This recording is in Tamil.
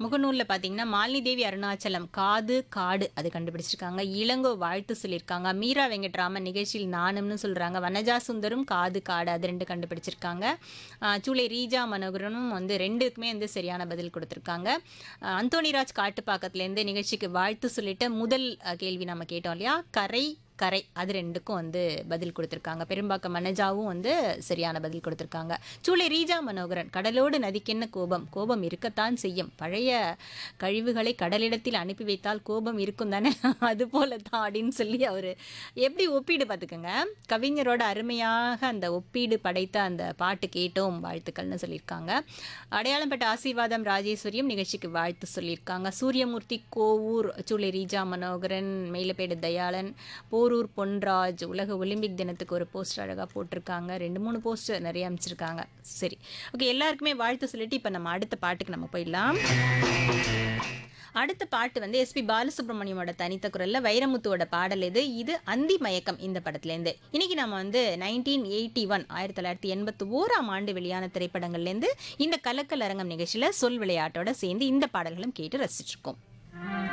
முகநூலில் பார்த்தீங்கன்னா மாலினி தேவி அருணாச்சலம் காது காடு அது கண்டுபிடிச்சிருக்காங்க இளங்கோ வாழ்த்து சொல்லியிருக்காங்க மீரா வெங்கட்ராமன் நிகழ்ச்சியில் நானும்னு சொல்கிறாங்க வனஜா சுந்தரும் காது காடு அது ரெண்டு கண்டுபிடிச்சிருக்காங்க ஆஹ் சூளை ரீஜா மனோகரனும் வந்து ரெண்டுக்குமே வந்து சரியான பதில் கொடுத்துருக்காங்க ஆஹ் அந்தோணிராஜ் காட்டுப்பாக்கத்துலேருந்து நிகழ்ச்சிக்கு வாழ்த்து சொல்லிட்டு முதல் அஹ், கேள்வி நம்ம கேட்டோம் இல்லையா கரை கரை அது ரெண்டுக்கும் வந்து பதில் கொடுத்துருக்காங்க பெரும்பாக்கம் மனஜாவும் வந்து சரியான பதில் கொடுத்துருக்காங்க சூளை ரீஜா மனோகரன் கடலோடு நதிக்கென்ன கோபம் கோபம் இருக்கத்தான் செய்யும் பழைய கழிவுகளை கடலிடத்தில் அனுப்பி வைத்தால் கோபம் இருக்கும் தானே அது போல தான் அப்படின்னு சொல்லி அவர் எப்படி ஒப்பீடு பார்த்துக்கோங்க கவிஞரோட அருமையாக அந்த ஒப்பீடு படைத்த அந்த பாட்டு கேட்டோம் வாழ்த்துக்கள்னு சொல்லியிருக்காங்க அடையாளம் பெற்ற ஆசீர்வாதம் ராஜேஸ்வரியும் நிகழ்ச்சிக்கு வாழ்த்து சொல்லியிருக்காங்க சூரியமூர்த்தி கோவூர் சூளை ரீஜா மனோகரன் மேலப்பேடு தயாளன் போரூர் பொன்ராஜ் உலக ஒலிம்பிக் தினத்துக்கு ஒரு போஸ்டர் அழகாக போட்டிருக்காங்க ரெண்டு மூணு போஸ்டர் நிறைய அமைச்சிருக்காங்க சரி ஓகே எல்லாருக்குமே வாழ்த்து சொல்லிட்டு இப்போ நம்ம அடுத்த பாட்டுக்கு நம்ம போயிடலாம் அடுத்த பாட்டு வந்து எஸ்பி பாலசுப்ரமணியமோட தனித்த குரல்ல வைரமுத்துவோட பாடல் இது இது அந்தி மயக்கம் இந்த படத்துலேருந்து இன்னைக்கு நம்ம வந்து நைன்டீன் எயிட்டி ஒன் ஆயிரத்தி தொள்ளாயிரத்தி எண்பத்தி ஓராம் ஆண்டு வெளியான திரைப்படங்கள்லேருந்து இந்த கலக்கல் அரங்கம் நிகழ்ச்சியில் சொல் விளையாட்டோட சேர்ந்து இந்த பாடல்களும் கேட்டு ரசிச்சிருக்கோம்